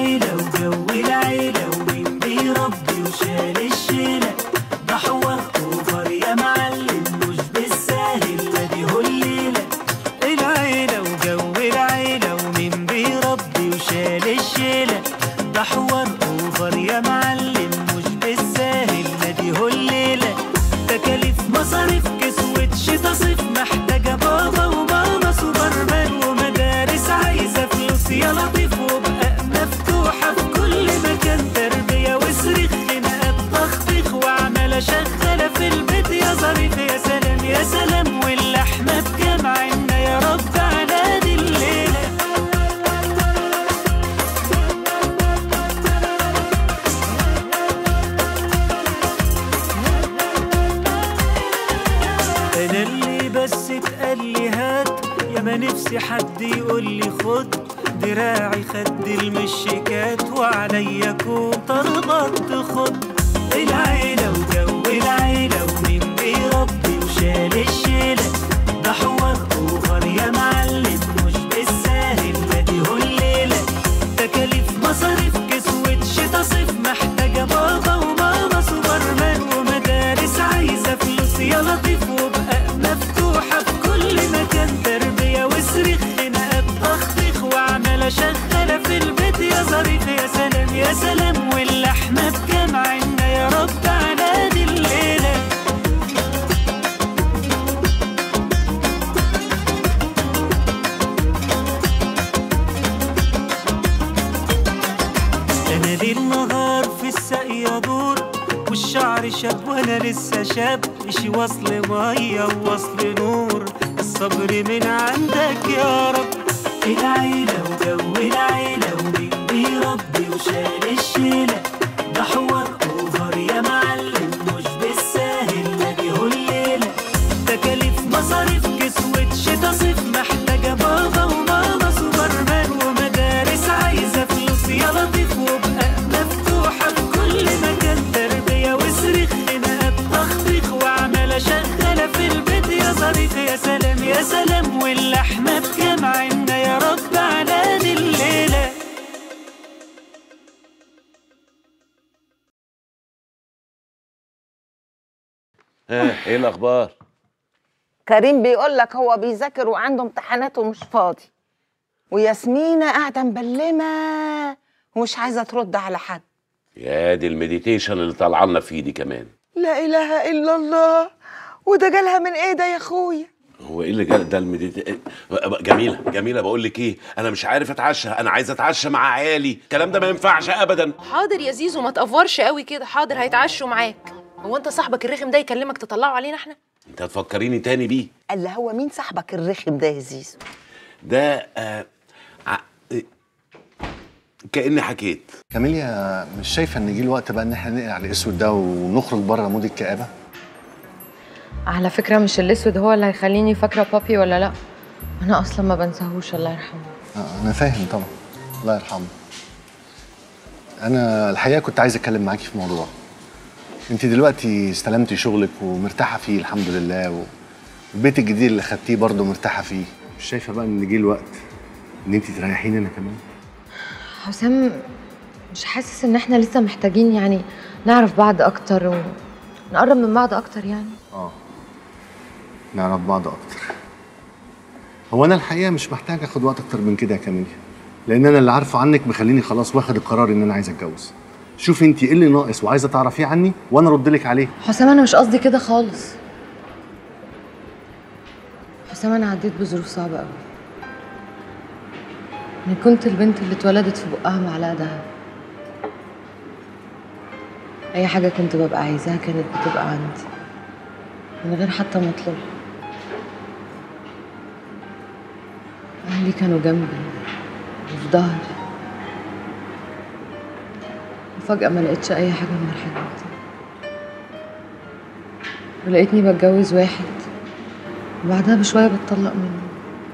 العيلة وجو العيلة ومين بيربي وشال الشيلة ده حوار اوفر يا معلم مش بالساهل لا دي هو الليلة العيلة وجو العيلة ومين بيربي وشال الشيلة ده حوار اوفر يا معلم مش بالساهل لا دي هو الليلة تكاليف مصاريف كسوة شتا صيف محتاجة بابا وماما سوبرمان ومدارس عايزة فلوس يا لطيف وبقى مفتوحة في كل مكان تربية وصريخ خناقات تخطيخ وعمالة شغالة في البيت يا ظريف يا سلام يا سلام واللحمة بكام عنا يا رب على دي الليلة انا اللي بس اتقال لي هات يا ما نفسي حد يقول لي خد دراعي خد المشيكات وعليا كون طربات خد العيلة وجو العيلة ومين بيربي وشال الشيلة ده حوار اوفر يا معلم مش بالساهل لا دي هو الليلة تكاليف مصاريف كسوة شتا صيف محتاجة بابا وماما سوبرمان ومدارس عايزة فلوس يا لطيف وبقى مفتوحة في كل مكان تربية وصريخ خناقات تخطيخ وعمالة شغالة في البيت يا ظريف يا سلام يا سلام واللحمة بكام عنا يا رب على دي الليلة انا ليل نهار في الساقية دور والشعر شاب وانا لسه شاب اشي وصل ميه ووصل نور الصبر من عندك يا رب العيلة وجو العيلة ومين بيربي وشال الشيلة ده حوار اوفر يا معلم مش بالساهل لا دي هو الليلة تكاليف مصاريف كسوة شتا صيف محتاجة بابا وماما سوبرمان ومدارس عايزة فلوس يا لطيف وبقى مفتوحة في كل مكان تربية وصريخ خناقات تخطيخ وعمالة شغالة في البيت يا ظريف يا سلام يا سلام واللحمة بكام عنا يا رب على دي الليلة ها ايه الاخبار كريم بيقول لك هو بيذاكر وعنده امتحانات ومش فاضي وياسمينة قاعدة مبلمة ومش عايزة ترد على حد يا دي المديتيشن اللي طالعه لنا فيه دي كمان لا إله إلا الله وده جالها من إيه ده يا أخويا هو ايه اللي جال ده المديت جميله جميله بقول لك ايه انا مش عارف اتعشى انا عايز اتعشى مع عيالي الكلام ده ما ينفعش ابدا حاضر يا زيزو ما تقفرش قوي كده حاضر هيتعشوا معاك هو انت صاحبك الرخم ده يكلمك تطلعه علينا احنا انت هتفكريني تاني بيه قال له هو مين صاحبك الرخم ده يا زيزو ده آه ع- إيه، كاني حكيت كاميليا مش شايفه ان جه الوقت بقى ان احنا نقلع على الاسود ده ونخرج بره مود الكآبه على فكرة مش الأسود هو اللي هيخليني فاكرة بابي ولا لأ أنا أصلا ما بنساهوش الله يرحمه آه انا فاهم طبعا الله يرحمه انا الحقيقه كنت عايز اتكلم معاكي في موضوع انت دلوقتي استلمتي شغلك ومرتاحه فيه الحمد لله والبيت الجديد اللي خدتيه برضه مرتاحه فيه مش شايفه بقى ان جه الوقت ان انت تريحيني انا كمان حسام مش حاسس إن إحنا لسه محتاجين يعني نعرف بعض أكتر ونقرب من بعض أكتر يعني اه نعرف بعض اكتر هو انا الحقيقه مش محتاج اخد وقت اكتر من كده يا كاميليا لان انا اللي عارفه عنك مخليني خلاص واخد القرار ان انا عايز اتجوز شوفي انت ايه اللي ناقص وعايزه تعرفيه عني وانا ارد لك عليه حسام أنا مش قصدي كده خالص حسام أنا عديت بظروف صعبة أوي أنا كنت البنت اللي اتولدت في بقها معلقة دهب أي حاجة كنت ببقى عايزاها كانت بتبقى عندي من غير حتى ما أطلبها أهلي كانوا جنبي وفي ظهري وفجأة ما لقيتش أي حاجة من الحاجات دي ولقيتني بتجوز واحد وبعدها بشوية بتطلق منه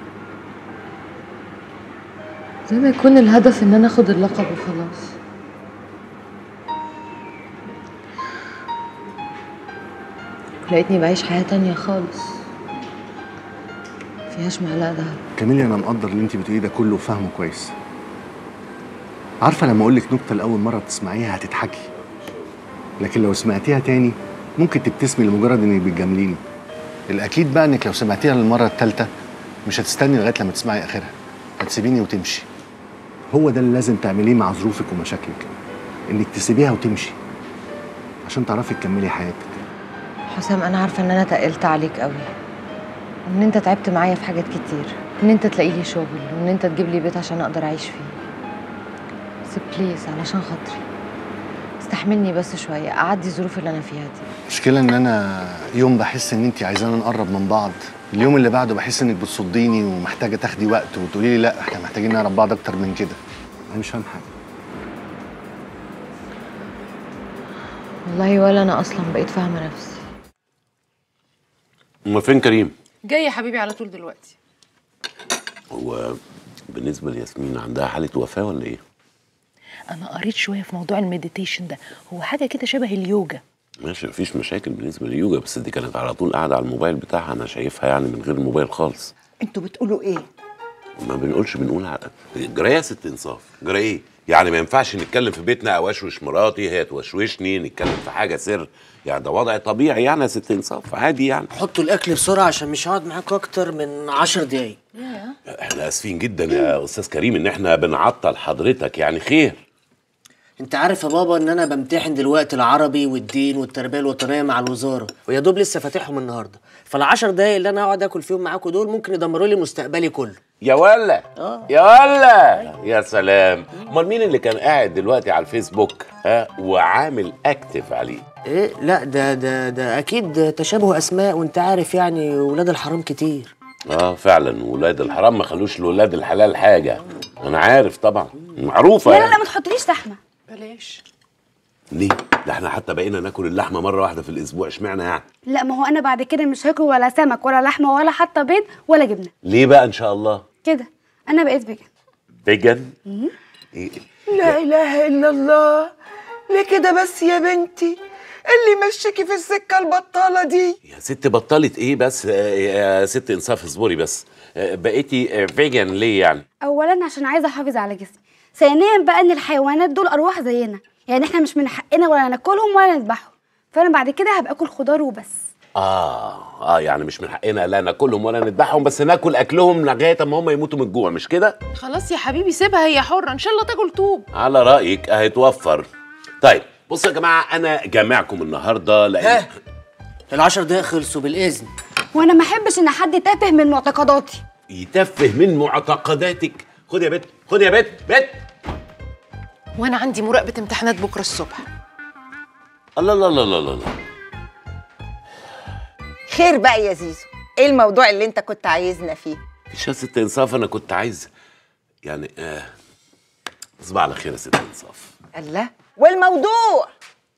زي ما يكون الهدف إن أنا أخد اللقب وخلاص لقيتني بعيش حياة تانية خالص مفيهاش معلقة دهب كاميليا انا مقدر اللي انت بتقوليه ده كله وفاهمه كويس عارفه لما اقول لك نكته لاول مره تسمعيها هتضحكي لكن لو سمعتيها تاني ممكن تبتسمي لمجرد انك بتجامليني الاكيد بقى انك لو سمعتيها للمره الثالثه مش هتستني لغايه لما تسمعي اخرها هتسيبيني وتمشي هو ده اللي لازم تعمليه مع ظروفك ومشاكلك انك تسيبيها وتمشي عشان تعرفي تكملي حياتك حسام انا عارفه ان انا تقلت عليك قوي وان انت تعبت معايا في حاجات كتير ان انت تلاقي لي شغل وان انت تجيب لي بيت عشان اقدر اعيش فيه بس بليز علشان خاطري استحملني بس شويه اعدي الظروف اللي انا فيها دي المشكله ان انا يوم بحس ان انت عايزانا نقرب من بعض اليوم اللي بعده بحس انك بتصديني ومحتاجه تاخدي وقت وتقولي لي لا احنا محتاجين نعرف بعض اكتر من كده انا مش فاهم حاجه والله ولا انا اصلا بقيت فاهمه نفسي امال فين كريم جاي يا حبيبي على طول دلوقتي هو بالنسبه لياسمين عندها حاله وفاه ولا ايه انا قريت شويه في موضوع المديتيشن ده هو حاجه كده شبه اليوجا ماشي مفيش مشاكل بالنسبه لليوجا بس دي كانت على طول قاعده على الموبايل بتاعها انا شايفها يعني من غير الموبايل خالص انتوا بتقولوا ايه ما بنقولش بنقول على جرايه يا ست انصاف جرايه ايه يعني ما ينفعش نتكلم في بيتنا اوشوش مراتي هي توشوشني نتكلم في حاجه سر يعني ده وضع طبيعي يعني يا ست انصاف عادي يعني حطوا الاكل بسرعه عشان مش هقعد معاكم اكتر من عشر دقايق احنا اسفين جدا يا استاذ كريم ان احنا بنعطل حضرتك يعني خير انت عارف يا بابا ان انا بمتحن دلوقتي العربي والدين والتربيه الوطنيه مع الوزاره ويا دوب لسه فاتحهم النهارده فالعشر دقايق اللي انا اقعد اكل فيهم معاكم دول ممكن يدمروا لي مستقبلي كله يا ولا يا ولا يا سلام امال مين اللي كان قاعد دلوقتي على الفيسبوك ها وعامل اكتف عليه ايه لا ده ده ده اكيد تشابه اسماء وانت عارف يعني ولاد الحرام كتير اه فعلا ولاد الحرام ما خلوش لولاد الحلال حاجه انا عارف طبعا معروفه لا لا يعني. لا ما تحطليش لحمه بلاش ليه ده احنا حتى بقينا ناكل اللحمه مره واحده في الاسبوع اشمعنى يعني لا ما هو انا بعد كده مش هاكل ولا سمك ولا لحمه ولا حتى بيض ولا جبنه ليه بقى ان شاء الله كده انا بقيت فيجن فيجن إيه؟ لا اله الا الله ليه كده بس يا بنتي اللي مشيكي في السكه البطاله دي يا ست بطلت ايه بس آه، يا ست انصاف اصبري بس آه، بقيتي آه، فيجن ليه يعني اولا عشان عايزه احافظ على جسمي ثانيا بقى ان الحيوانات دول ارواح زينا يعني احنا مش من حقنا ولا ناكلهم ولا نذبحهم فانا بعد كده هبقى اكل خضار وبس اه اه يعني مش من حقنا لا ناكلهم ولا نذبحهم بس ناكل اكلهم لغايه اما هم يموتوا من الجوع مش كده خلاص يا حبيبي سيبها هي حره ان شاء الله تاكل طوب على رايك هيتوفر طيب بصوا يا جماعه انا جامعكم النهارده لان ها العشر دقايق خلصوا بالاذن وانا ما احبش ان حد يتافه من معتقداتي يتفه من معتقداتك خد يا بت خد يا بت بت وانا عندي مراقبه امتحانات بكره الصبح الله الله الله الله الله خير بقى يا زيزو ايه الموضوع اللي انت كنت عايزنا فيه مفيش يا ست انصاف انا كنت عايز يعني آه تصبح على خير يا ست انصاف الله والموضوع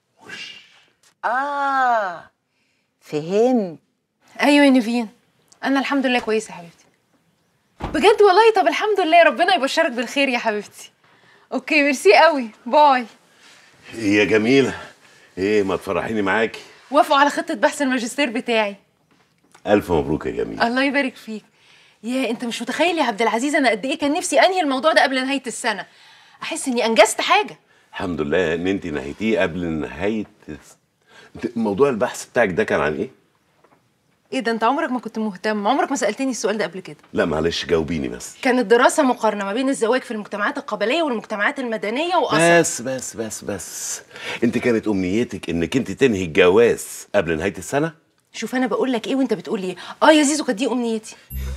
اه فهمت ايوه يا نيفين انا الحمد لله كويسه يا حبيبتي بجد والله طب الحمد لله ربنا يبشرك بالخير يا حبيبتي اوكي ميرسي قوي باي يا جميله ايه ما تفرحيني معاكي وافقوا على خطه بحث الماجستير بتاعي الف مبروك يا جميله الله يبارك فيك يا انت مش متخيل يا عبد العزيز انا قد ايه كان نفسي انهي الموضوع ده قبل نهايه السنه احس اني انجزت حاجه الحمد لله ان انت نهيتيه قبل نهايه انت- موضوع البحث بتاعك ده كان عن ايه ايه ده انت عمرك ما كنت مهتم عمرك ما سالتني السؤال ده قبل كده لا معلش جاوبيني بس كانت دراسه مقارنه ما بين الزواج في المجتمعات القبليه والمجتمعات المدنيه واصلا بس بس بس بس انت كانت امنيتك انك انت تنهي الجواز قبل نهايه السنه شوف انا بقول لك ايه وانت بتقول لي ايه اه يا زيزو كانت دي امنيتي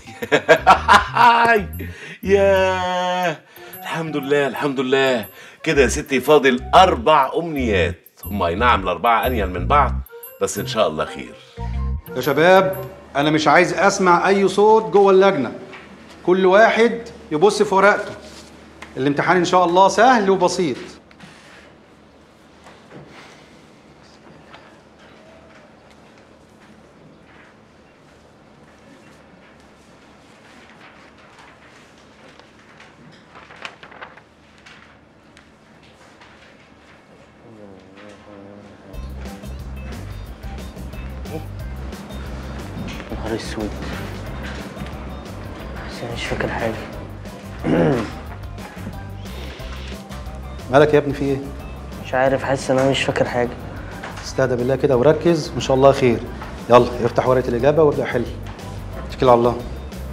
هاي يا الحمد لله الحمد لله كده يا ستي فاضل اربع امنيات هم اي نعم الاربعه انيل من بعض بس ان شاء الله خير يا شباب انا مش عايز اسمع اي صوت جوه اللجنه كل واحد يبص في ورقته الامتحان ان شاء الله سهل وبسيط نهار اسود بس انا مش فاكر حاجه مالك يا ابني في ايه مش عارف حاسس ان انا مش فاكر حاجه استهدى بالله كده وركز وان شاء الله خير يلا افتح ورقه الاجابه وابدا حل اتكل على الله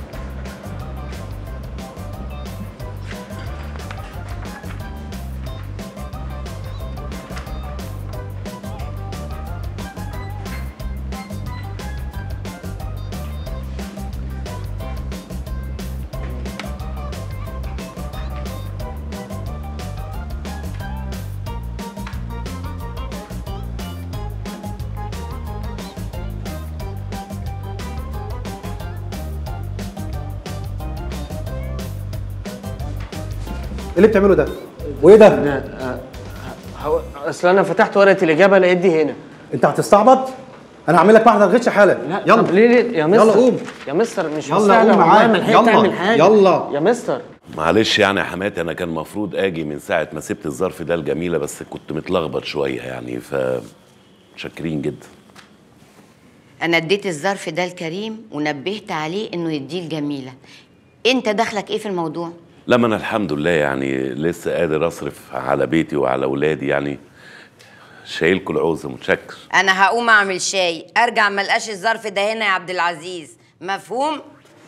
ايه اللي بتعمله ده وايه ده هو اصل انا فتحت ورقه الاجابه لقيت دي هنا انت هتستعبط انا هعمل لك محضر غش حالا لا يلا طب ليه ليه يا مستر يلا قوم يا مستر مش يلا مستاهله قوم والله معاك. ما لحقت يلا. اعمل حاجه يلا. يا مستر معلش يعني يا حماتي انا كان المفروض اجي من ساعه ما سبت الظرف ده الجميله بس كنت متلخبط شويه يعني ف متشكرين جدا انا اديت الظرف ده لكريم ونبهت عليه انه يديه الجميله انت دخلك ايه في الموضوع لما انا الحمد لله يعني لسه قادر اصرف على بيتي وعلى اولادي يعني شايلكوا العوزه متشكر انا هقوم اعمل شاي ارجع ملقاش الظرف ده هنا يا عبد العزيز مفهوم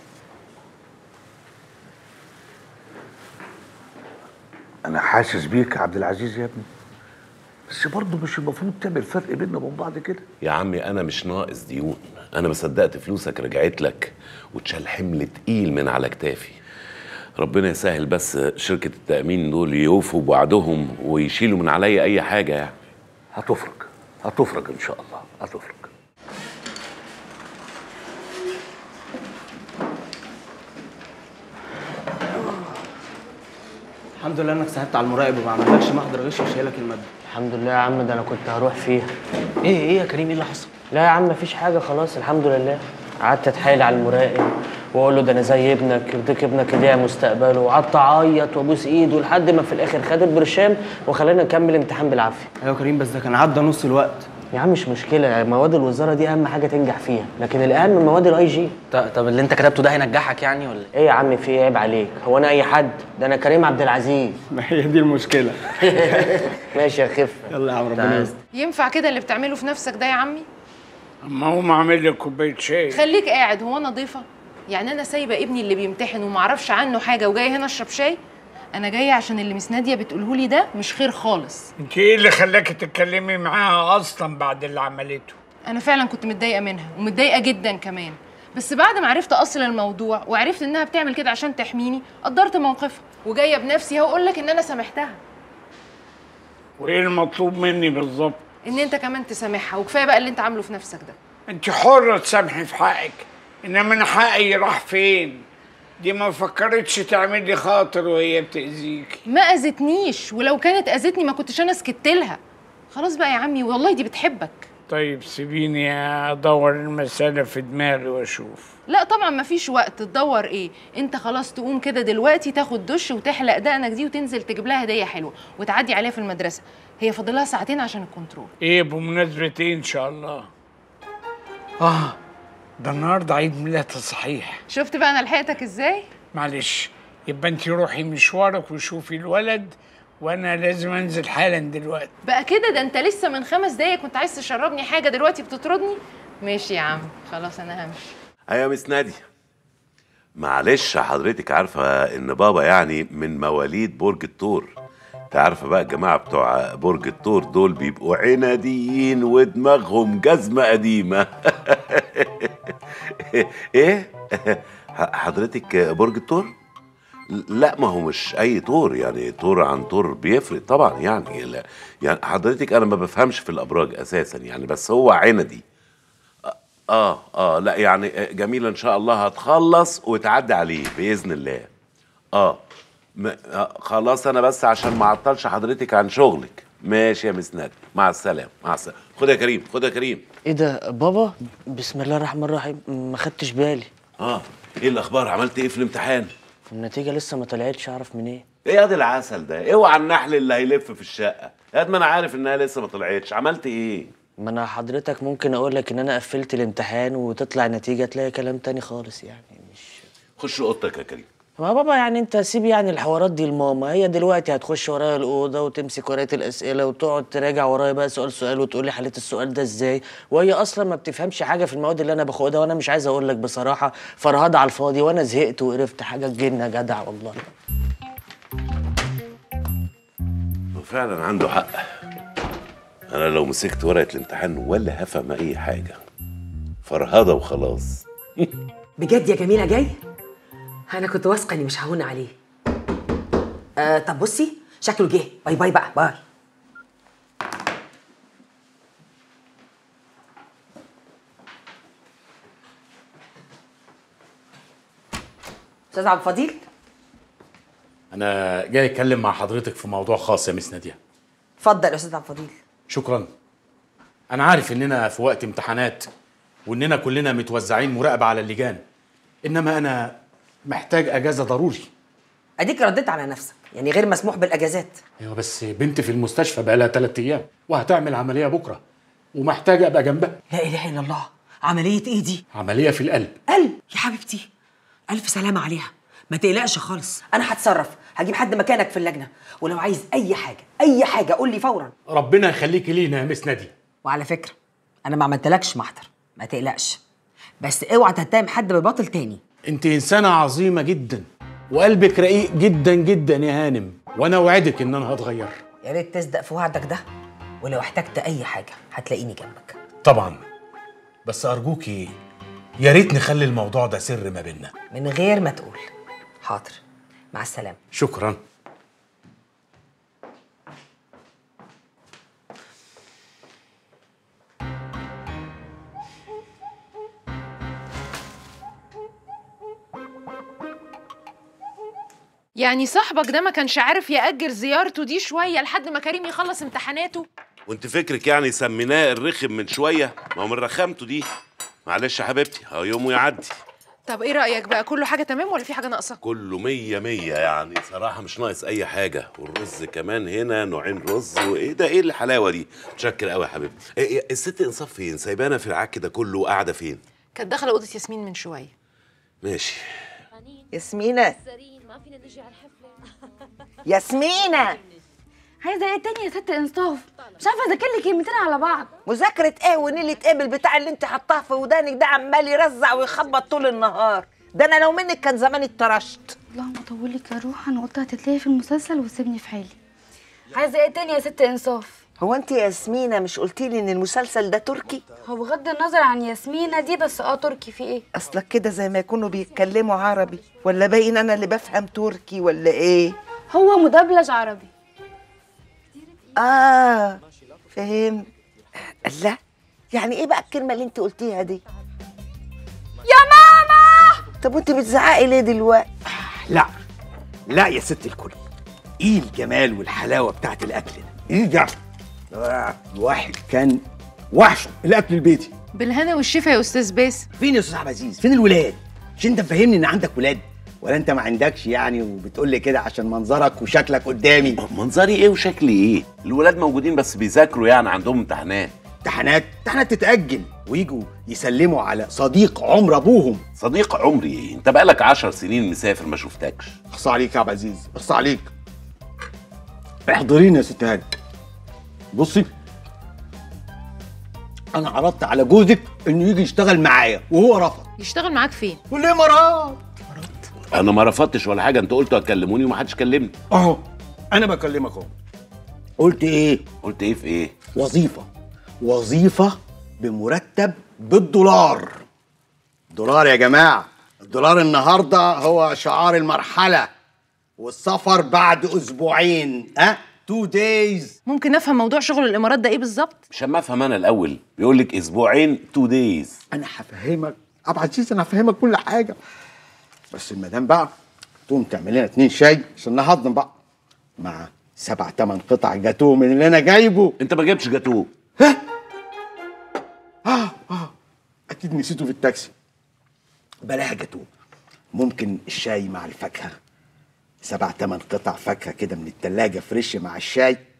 انا حاسس بيك يا عبد العزيز يا ابني بس برضه مش المفروض تعمل فرق بيننا وبين بعض كده يا عمي انا مش ناقص ديون انا ما صدقت فلوسك رجعت لك وتشال حمل تقيل من على كتافي ربنا يسهل بس شركة التأمين دول يوفوا بوعدهم ويشيلوا من عليا أي حاجة يعني هتفرج هتفرج ان شاء الله هتفرج الحمد لله انك سحبت على المراقب وما عملكش محضر غش وشايلك الماده الحمد لله يا عم ده انا كنت هروح فيها ايه ايه يا كريم ايه اللي حصل لا يا عم مفيش حاجه خلاص الحمد لله قعدت اتحايل على المراقب واقول له ده انا زي ابنك يرضيك ابنك يضيع مستقبله وقعدت اعيط وابوس ايده لحد ما في الاخر خد البرشام وخلاني اكمل امتحان بالعافيه ايوه كريم بس ده كان عدى نص الوقت يا عم مش مشكله مواد الوزاره دي اهم حاجه تنجح فيها لكن الاهم مواد الاي جي ط- طب اللي انت كتبته ده هينجحك يعني ولا ايه يا عم في إيه؟ عيب عليك هو انا اي حد ده انا كريم عبد العزيز ما هي دي المشكله ماشي يا خف يلا يا عم ربنا يستر ينفع كده اللي بتعمله في نفسك ده يا عمي اما هو عامل لي كوبايه شاي خليك قاعد هو انا ضيفه يعني انا سايبه ابني اللي بيمتحن ومعرفش عنه حاجه وجايه هنا اشرب شاي انا جايه عشان اللي مس ناديه بتقوله لي ده مش خير خالص انت ايه اللي خلاكي تتكلمي معاها اصلا بعد اللي عملته انا فعلا كنت متضايقه منها ومتضايقه جدا كمان بس بعد ما عرفت اصل الموضوع وعرفت انها بتعمل كده عشان تحميني قدرت موقفها وجايه بنفسي اهو اقول لك ان انا سامحتها وايه المطلوب مني بالظبط ان انت كمان تسامحها وكفايه بقى اللي انت عامله في نفسك ده انت حرة تسامحي في حقك انما انا حقي راح فين دي ما فكرتش تعمل لي خاطر وهي بتأذيكي ما اذتنيش ولو كانت اذتني ما كنتش انا سكت لها خلاص بقى يا عمي والله دي بتحبك طيب سيبيني ادور المسألة في دماغي واشوف لا طبعا مفيش وقت تدور ايه انت خلاص تقوم كده دلوقتي تاخد دش وتحلق دقنك دي وتنزل تجيب لها هديه حلوه وتعدي عليها في المدرسه هي فاضلها ساعتين عشان الكنترول ايه بمناسبة ايه ان شاء الله اه ده النهارده عيد ميلادها صحيح شفت بقى انا لحقتك ازاي معلش يبقى انت روحي مشوارك وشوفي الولد وانا لازم انزل حالا دلوقتي بقى كده ده انت لسه من خمس دقايق كنت عايز تشربني حاجه دلوقتي بتطردني ماشي يا عم خلاص انا همشي ايوه يا مس نادي معلش حضرتك عارفه ان بابا يعني من مواليد برج الثور انت عارفه بقى الجماعه بتوع برج الثور دول بيبقوا عناديين ودماغهم جزمه قديمه ايه ح- حضرتك برج الثور لا ما هو مش اي طور يعني طور عن طور بيفرق طبعا يعني لا يعني حضرتك انا ما بفهمش في الابراج اساسا يعني بس هو عندي اه اه لا يعني جميلة ان شاء الله هتخلص وتعدي عليه باذن الله اه, م... آه خلاص انا بس عشان ما اعطلش حضرتك عن شغلك ماشي يا مس نادي مع السلامه مع السلامه خد يا كريم خد يا كريم ايه ده بابا بسم الله الرحمن الرحيم ما خدتش بالي اه ايه الاخبار عملت ايه في الامتحان النتيجه لسه ما طلعتش اعرف منين ايه يا دي العسل ده اوعى النحل اللي هيلف في الشقه قد ما انا عارف انها لسه ما طلعتش عملت ايه ما انا حضرتك ممكن اقول لك ان انا قفلت الامتحان وتطلع النتيجه تلاقي كلام تاني خالص يعني مش خش اوضتك يا كريم ما بابا يعني انت سيب يعني الحوارات دي لماما هي دلوقتي هتخش ورايا الاوضه وتمسك ورقه الاسئله وتقعد تراجع ورايا بقى سؤال سؤال وتقول لي حليت السؤال ده ازاي وهي اصلا ما بتفهمش حاجه في المواد اللي انا باخدها وانا مش عايز اقول لك بصراحه فرهضه على الفاضي وانا زهقت وقرفت حاجه تجن يا جدع والله وفعلا عنده حق انا لو مسكت ورقه الامتحان ولا هفهم اي حاجه فرهضه وخلاص بجد يا جميله جاي انا كنت واثقه اني مش ههون عليه آه طب بصي شكله جه باي باي بقى باي استاذ عبد الفضيل انا جاي اتكلم مع حضرتك في موضوع خاص يا مس ناديه اتفضل يا استاذ عبد الفضيل شكرا انا عارف اننا في وقت امتحانات واننا كلنا متوزعين مراقبه على اللجان انما انا محتاج اجازه ضروري اديك رديت على نفسك يعني غير مسموح بالاجازات ايوه بس بنتي في المستشفى بقالها ثلاث ايام وهتعمل عمليه بكره ومحتاج ابقى جنبها لا اله الا الله عمليه ايه دي عمليه في القلب قلب يا حبيبتي الف سلامه عليها ما تقلقش خالص انا هتصرف هجيب حد مكانك في اللجنه ولو عايز اي حاجه اي حاجه قول لي فورا ربنا يخليكي لينا يا مس ناديه وعلى فكره انا ما عملتلكش محضر ما تقلقش بس اوعى تتهم حد بالباطل تاني انت انسانه عظيمه جدا وقلبك رقيق جدا جدا يا هانم وانا اوعدك ان انا هتغير يا ريت تصدق في وعدك ده ولو احتجت اي حاجه هتلاقيني جنبك طبعا بس ارجوكي يا ريت نخلي الموضوع ده سر ما بيننا من غير ما تقول حاضر مع السلامه شكرا يعني صاحبك ده ما كانش عارف يأجل زيارته دي شوية لحد ما كريم يخلص امتحاناته وانت فكرك يعني سميناه الرخم من شويه ما هو من رخامته دي معلش يا حبيبتي اه يومه يعدي طب ايه رأيك بقى كله حاجة تمام ولا في حاجة ناقصة؟ كله مية مية يعني صراحة مش ناقص أي حاجة والرز كمان هنا نوعين رز وإيه ده إيه الحلاوة دي؟ متشكر قوي يا حبيبتي إيه إيه الست إنصاف فين؟ سايبانا في العك ده كله وقاعدة فين؟ كانت داخلة أوضة ياسمين من شوية ماشي ياسمينة ياسمينة عايزه ايه تاني يا ست انصاف مش عارفه اذاكر لي كلمتين على بعض مذاكرة ايه ونيلة ايه بالبتاع اللي انت حطاها في ودانك ده عمال يرزع ويخبط طول النهار ده انا لو منك كان زماني اتطرشت اللهم طولك يا روح انا قلت هتتلاقي في المسلسل وتسيبني في حالي عايزه ايه تاني يا ست انصاف هو انت يا ياسمينة مش قلتي لي ان المسلسل ده تركي هو بغض النظر عن ياسمينة دي بس اه تركي في ايه اصلك كده زي ما يكونوا بيتكلموا عربي ولا باين انا اللي بفهم تركي ولا ايه هو مدبلج عربي اه فهم الله يعني ايه بقى الكلمة اللي انت قلتيها دي يا ماما طب وانت بتزعقي ليه دلوقتي لا لا يا ست الكل ايه الجمال والحلاوه بتاعت الاكل ده ايه ده آه، واحد كان وحش الاكل البيتي بالهنا والشفا يا أستاذ باسم فين يا استاذ عبد العزيز فين الولاد مش انت مفهمني ان عندك ولاد ولا انت ما عندكش يعني وبتقول لي كده عشان منظرك وشكلك قدامي منظري إيه وشكلي إيه؟ الولاد موجودين بس بيذاكروا يعني عندهم امتحانات امتحانات امتحانات تتاجل ويجوا يسلموا على صديق عمر ابوهم صديق عمري إيه؟ أنت بقالك عشر سنين مسافر ما شفتكش اخصى عليك يا عبد العزيز اخصى عليك احضريني يا ست هاني بصي انا عرضت على جوزك انه يجي يشتغل معايا وهو رفض يشتغل معاك فين؟ والامارات أنا ما رفضتش ولا حاجة أنت قلتوا هتكلموني ومحدش كلمني اهو انا بكلمك اهو قلت ايه قلت إيه في إيه؟ وظيفه وظيفه بمرتب بالدولار دولار يا جماعه الدولار النهارده هو شعار المرحله والسفر بعد اسبوعين ها تو دايز ممكن افهم موضوع شغل الامارات ده ايه بالظبط مش أما أفهم أنا الأول بيقول لك أسبوعين تو دايز انا هفهمك عبد العزيز انا هفهمك كل حاجه بس المدام بقى تقوم تعمل لنا اتنين شاي عشان نهضم بقى مع سبع تمن قطع جاتوه من اللي انا جايبه انت ما جبتش جاتوه ها اه اه اكيد نسيته في التاكسي بلاها جاتوه ممكن الشاي مع الفاكهه سبع تمن قطع فاكهه كده من التلاجة فريش مع الشاي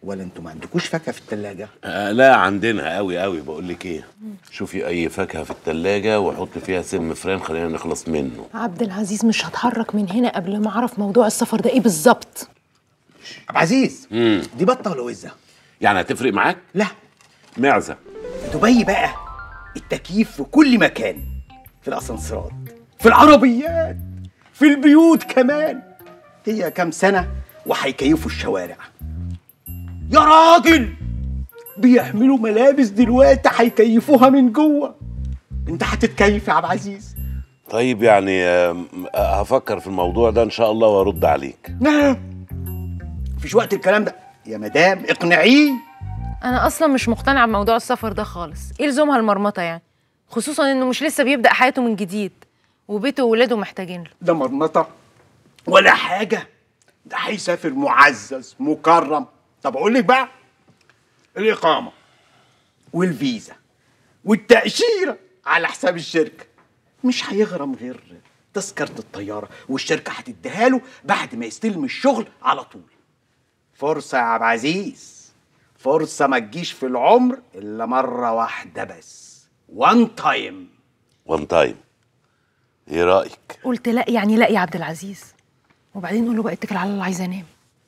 ولا انتوا ما عندكوش فاكهه في الثلاجه آه لا عندنا قوي قوي بقول لك ايه شوفي اي فاكهه في التلاجة وحط فيها سم فران خلينا نخلص منه عبد العزيز مش هتحرك من هنا قبل ما اعرف موضوع السفر ده ايه بالظبط عبد العزيز امم دي بطه ولا وزه يعني هتفرق معاك لا معزه في دبي بقى التكييف في كل مكان في الاسانسيرات في العربيات في البيوت كمان هي كام سنه وهيكيفوا الشوارع يا راجل بيعملوا ملابس دلوقتي هيكيفوها من جوه انت هتتكيف يا عبد العزيز طيب يعني آم، آه، هفكر في الموضوع ده ان شاء الله وارد عليك نعم مفيش وقت الكلام ده يا مدام اقنعيه انا اصلا مش مقتنعه بموضوع السفر ده خالص ايه لزومها المرمطه يعني خصوصا انه مش لسه بيبدا حياته من جديد وبيته وولاده محتاجين له ده مرمطه ولا حاجه ده هيسافر معزز مكرم طب اقول لك بقى الاقامه والفيزا والتاشيره على حساب الشركه مش هيغرم غير تذكره الطياره والشركه هتديها له بعد ما يستلم الشغل على طول فرصه يا عبد العزيز فرصه ما تجيش في العمر الا مره واحده بس وان تايم وان تايم ايه رايك قلت لا يعني لا يا عبد العزيز وبعدين قول له بقى اتكل على الله عايزه انام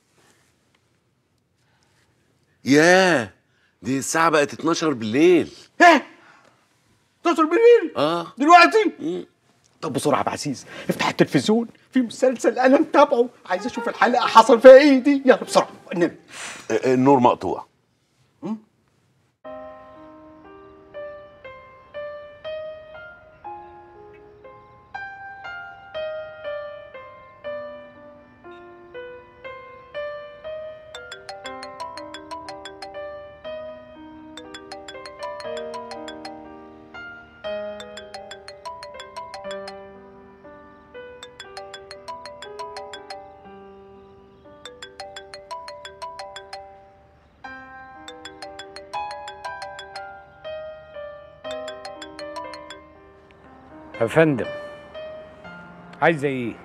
ياه دي الساعه بقت 12 بالليل ايه 12 بالليل اه دلوقتي طب بسرعه يا عبد العزيز افتح التلفزيون في مسلسل انا متابعه عايز اشوف الحلقه حصل فيها ايه دي يلا بسرعه النبي آه، النور مقطوع يا فندم عايزه ايه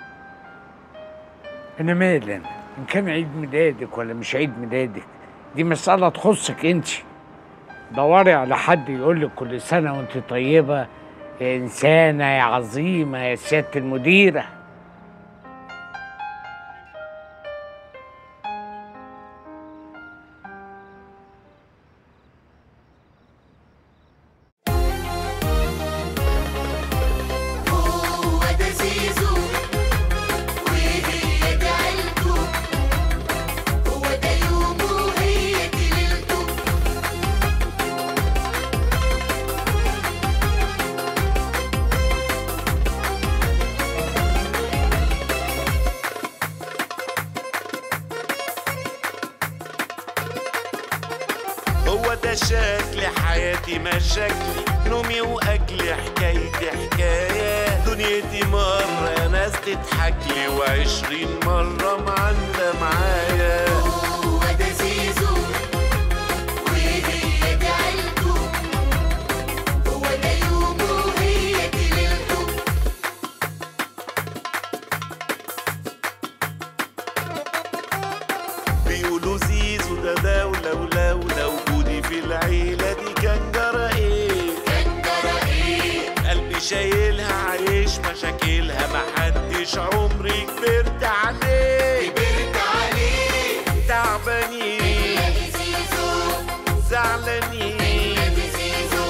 انا مالي انا ان كان عيد ميلادك ولا مش عيد ميلادك دي مسألة تخصك انت دوري على حد يقول لك كل سنة وانت طيبة يا إنسانة يا عظيمة يا سيادة المديرة هو ده زيزو وهي دي عيلته هو ده يومه وهي دي ليلته هو ده شكل حياتي مشاكلي نومي واكلي حكايتي حكايه دنيتي مره ناس تضحك لي وعشرين مره معندة معايا هو ده زيزو وهي دي عيلته هو ده يومه وهي دي ليلته بيقولوا زيزو ده دولة ولولا وجودي في العيلة دي كان جرى ايه كان جرى ايه قلبي شايلها عايش مشاكلها محدش عمري كبرت عليه كبرت عليه تعبانين نادي زيزو زعلانين نادي زيزو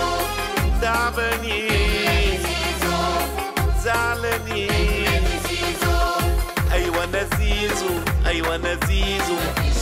تعبانين زيزو زعلانين نادي زيزو ايوه انا زيزو ايوه انا زيزو